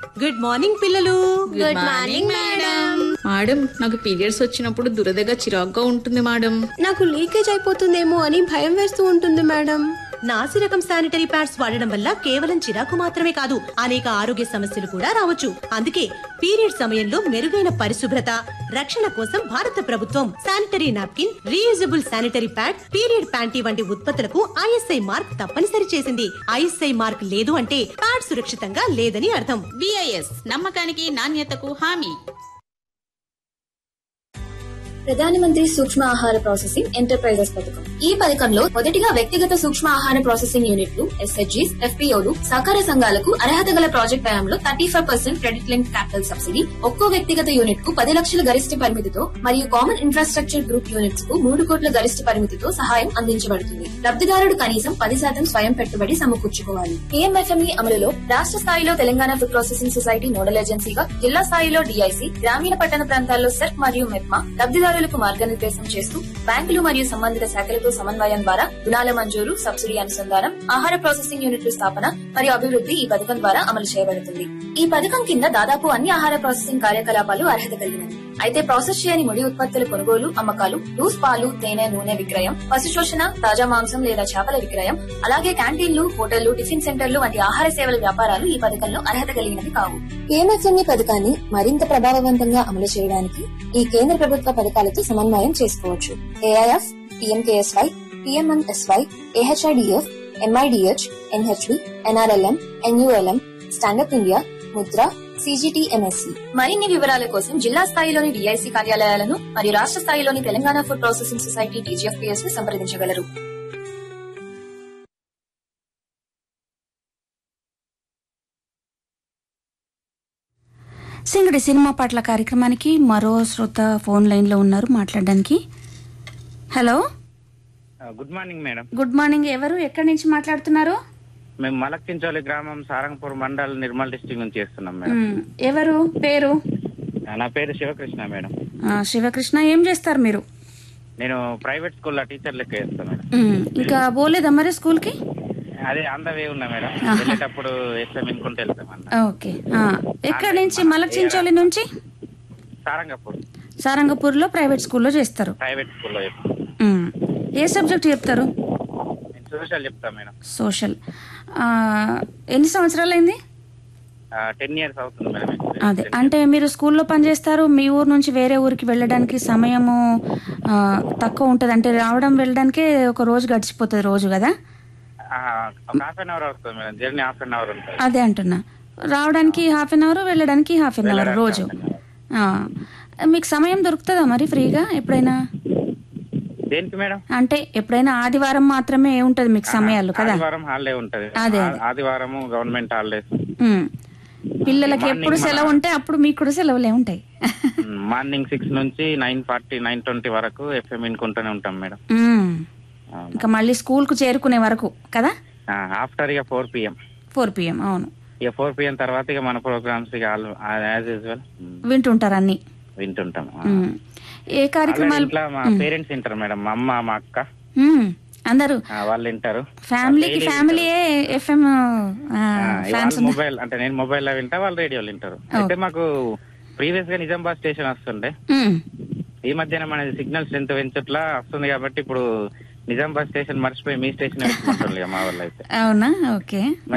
Good morning పిల్లలు good morning madam madam నాకు periods వచ్చినప్పుడు దురదగా చిరాగ్గా ఉంటుంది మేడం నాకు లీకేజ్ అయిపోతుందేమో అని భయం వేస్తూ ఉంటుంది మేడం నాసి రకం శానిటరీ ప్యాడ్స్ వాడడం వల్ల కేవలం చిరాకు మాత్రమే కాదు అనేక ఆరోగ్య సమస్యలు కూడా రావచ్చు అందుకే పీరియడ్ సమయంలో మెరుగైన పరిశుభ్రత రక్షణ కోసం భారత ప్రభుత్వం sanitary napkin reusable sanitary pad period panty వంటి ఉత్పత్తులకు ఐఎస్ఐ మార్క్ తప్పనిసరి చేసింది ఐఎస్ఐ మార్క్ లేదు అంటే ప్యాడ్ సురక్షితంగా లేదని అర్థం బిఐఎస్ నమ్మకానికి నాణ్యతకు హామీ ప్రధాన మంత్రి సూక్ష్మ ఆహార ప్రాసెసింగ్ ఎంటర్ప్రైజెస్ పథకం ఈ పథకంలో మొదటిగా వ్యక్తిగత సూక్ష్మ ఆహార ప్రాసెసింగ్ యూనిట్లు ఎస్హెచ్జీస్ ఎఫ్పీఓలు సహకార సంఘాలకు అర్హత గల ప్రాజెక్ట్ వ్యయంలో thirty five percent credit link capital subsidy ఒక్కో వ్యక్తిగత యూనిట్ కు పది లక్షల గరిష్ట పరిమితితో మరియు కామన్ ఇన్ఫ్రాస్ట్రక్చర్ గ్రూప్ యూనిట్స్ కు మూడు కోట్ల గరిష్ట పరిమితితో సహాయం అందించబడుతుంది లబ్ధిదారుడు కనీసం పది శాతం స్వయం పెట్టుబడి సమకూర్చుకోవాలి పిఎంఎఫ్ఎంఈ అమలులో రాష్ట్ర స్థాయిలో Telangana food processing society nodal ఏజెన్సీగా జిల్లా స్థాయిలో డిఐసి గ్రామీణ పట్టణ ప్రాంతాల్లో సెర్క్ మరియు మెప్మా లబ్ధిదారులకు మార్గనిర్దేశం చేస్తూ బ్యాంకులు మరియు సంబంధిత శాఖలతో సమన్వయం ద్వారా రుణాల మంజూరు సబ్సిడీ అనుసంధానం ఆహార ప్రాసెసింగ్ యూనిట్ల స్థాపన మరియు అభివృద్ధి ఈ పథకం ద్వారా అమలు చేయబడుతుంది ఈ పథకం కింద దాదాపు అన్ని ఆహార ప్రాసెసింగ్ కార్యకలాపాలు అర్హత కలిగినవి అయితే ప్రాసెస్ చేయని ముడి ఉత్పత్తుల కొనుగోలు అమ్మకాలు లూస్ పాలు తేనె నూనె విక్రయం పశు శోషణ తాజా మాంసం లేదా చేపల విక్రయం అలాగే క్యాంటీన్లు హోటళ్లు టిఫిన్ సెంటర్లు వంటి ఆహార సేవల వ్యాపారాలు ఈ పథకంలో అర్హత కలిగినవి కావు పిఎంఎఫ్ఎంఈ పథకాన్ని మరింత ప్రభావవంతంగా అమలు చేయడానికి ఈ కేంద్ర ప్రభుత్వ పథకాలతో సమన్వయం చేసుకోవచ్చు AIF PMKSY PMMSY AHIDF MIDH NHB NRLM NULM standup India Mudra CGTMSC మరిన్ని వివరాల కోసం జిల్లా స్థాయిలోని డిఐసి కార్యాలయాలను మరియు రాష్ట్ర స్థాయిలోని Telangana food processing society TGFPS ను సంప్రదించగలరు సింగడి సినిమా పాటల కార్యక్రమానికి మరో శ్రోత ఫోన్ లైన్లో ఉన్నారు మాట్లాడడానికి hello good morning madam good morning ఎవరు ఎక్కడి నుంచి మాట్లాడుతున్నారు మేము మలక్కించోలి గ్రామం సారంగపూర్ మండల్ నిర్మల్ డిస్టిక్ నుంచి చేస్తున్నాం మేడం మ్, ఎవరు పేరు నా పేరు శివకృష్ణ మేడం ఆ, శివకృష్ణ ఏం చేస్తారు మీరు నేను ప్రైవేట్ స్కూల్లో టీచర్ లెక్క చేస్తాను మేడం మ్, ఇంకా పోలేదా మరి స్కూల్కి అదే అంద వే ఉన్నా మేడం వెళ్ళేటప్పుడు ఎక్సామ్ వినుకుంటూ వెళ్తాం అన్న ఓకే ఆ, ఎక్కడి నుంచి మలక్ చించోలి నుంచి సారంగపూర్ సారంగపూర్లో ప్రైవేట్ స్కూల్లో చేస్తారు ప్రైవేట్ స్కూల్లో చెప్తాను మ్, ఏ సబ్జెక్ట్ చెప్తారు నేను సోషల్ చెప్తాను మేడం సోషల్ ఆ, ఎన్ని సంవత్సరాలు అయింది టెన్ ఇయర్స్ అవుతుంది మేడం అదే అంటే మీరు స్కూల్లో పనిచేస్తారు మీ ఊరు నుంచి వేరే ఊరికి వెళ్ళడానికి సమయము ఆ, తక్కువ ఉంటుంది అంటే రావడం వెళ్ళడానికే ఒక రోజు గడిచిపోతుంది రోజు కదా ఆ, ఒక హాఫ్ అన్ అవర్ అవుతుంది madam journey half an hour ఉంటుంది అదే అంటున్నా రావడానికి హాఫ్ అన్ అవర్ వెళ్ళడానికి హాఫ్ అన్ అవర్ వెళ్ళడానికి రోజు half an hour. ఆ, మీకు సమయం దొరుకుతుందా మరి ఫ్రీగా ఎప్పుడైనా దేనికి మేడం అంటే ఎప్పుడైనా ఆదివారం మాత్రమే ఉంటుంది మీకు సమయాలు కదా ఆదివారం హాలిడే ఉంటది అదే, ఆ- ఆదివారము గవర్నమెంట్ హాలిడేస్ ఉమ్. పిల్లలకి ఎప్పుడు Morning సెలవు ఉంటే అప్పుడు మీకు కూడా సెలవులే ఉంటాయి మార్నింగ్ సిక్స్ నుంచి నైన్ ఫార్టీ నైన్ ట్వంటీ వరకు ఎఫ్ఎం వినుకుంటూనే ఉంటాం మేడం ఉమ్. ఇంకా మళ్ళీ స్కూల్కు చేరుకునే వరకు కదా ఆఫ్టర్ ఇక ఫోర్ పిఎం ఫోర్ పిఎం అవును ఇక ఫోర్ పిఎం తర్వాత ఇక మన ప్రోగ్రామ్స్ ఇక యాజ్ యూజువల్ వింటుంటారు అన్ని వింటుంటాం ఆ. ఉమ్. ఏ అలాగే కార్యక్రమాలు ఇంట్లో మా పేరెంట్స్ వింటారు మేడం మా అమ్మ మా అక్క ఉమ్. అందరూ ఆ, వాళ్ళు వింటారు ఫ్యామిలీకి Daily ఫ్యామిలీయే ఎఫ్ఎం ఆ, ఫ్యాన్స్ వాళ్ళు మొబైల్ అంటే నేను మొబైల్ లో వింటా వాళ్ళు రేడియోలో వింటారు అయితే మాకు ప్రీవియస్ గా నిజామాబాద్ స్టేషన్ వస్తుండే ఈ మధ్యన మన సిగ్నల్ స్ట్రెంత్ పెంచట్లా వస్తుంది కాబట్టి ఇప్పుడు నిజామాబాద్ స్టేషన్ మర్చిపోయి మీ స్టేషన్ పెట్టుకుంటారు ఇక మా వాళ్ళు అయితే అవునా ఓకే